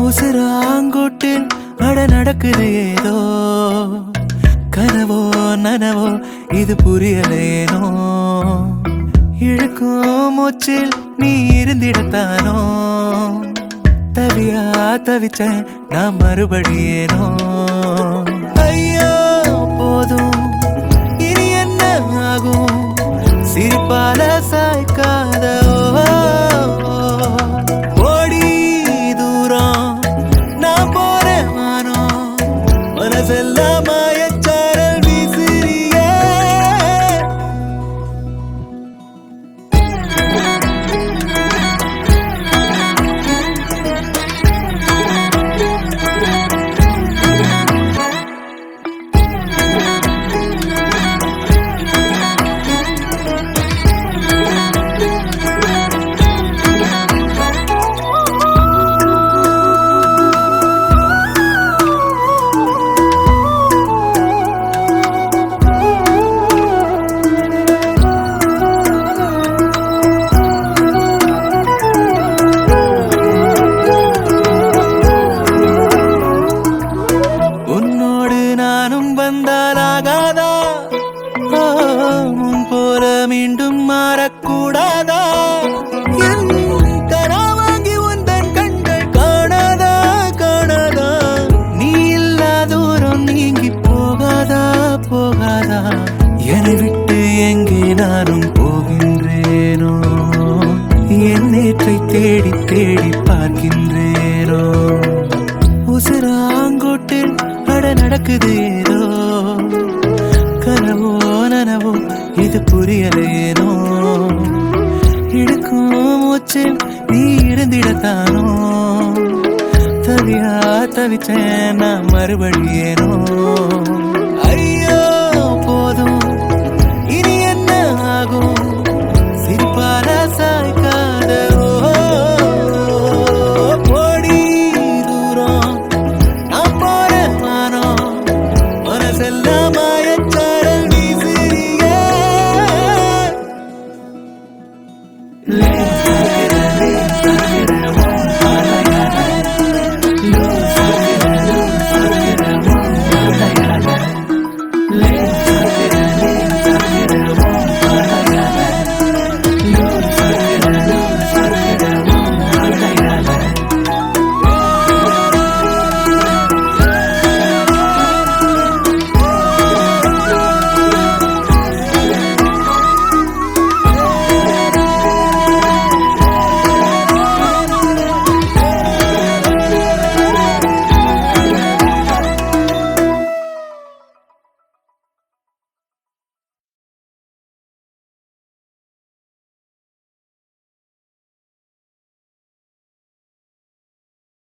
உசுராங்கோட்டில் அட நடக்குது ஏதோ கனவோ நனவோ இது புரியலேனோ இழுக்கும் மூச்சில் நீ இருந்திடத்தானோ தவியா தவிச்சேன் நான் மறுபடியேனோ ஐயோ போதும் இனி என்ன ஆகும் சிரிப்பால சாய்க்காத ஓடி தூரம் நான் போறேன் வானம் மனசெல்லாம் மாயச்சாரல் வீசுறியே உன்னோடு நானும் வந்தால் ஆகாதா ஆ, முன் போல மீண்டும் மாறக்கூடாதா என் கரா வாங்கி உந்தன் கண்கள் காணாதா காணாதா நீ இல்லா தூரம் நீங்கி போகாதா போகாதா என்னை விட்டு எங்கே நானும் போகின்றேனோ என் நேற்றை தேடி தேடி பார்க்கின்றேனோ உசுராங்கோட்டில் அட நடக்குது ஏதோ கனவோ நனவோ இது புரியலேனோ இடுக்கும் மூச்சில் நீ இருந்திடத்தானோ தவியா தவிச்சேன் நான் மறுபடியேனோ ஐயோ போதும் இனி என்ன ஆகும் சிரிப்பால சாய்க்காத போடி தூரம் நான் போறேன் வானம் மனசெல்லாம் மாயச்சாரல் வீசுறியே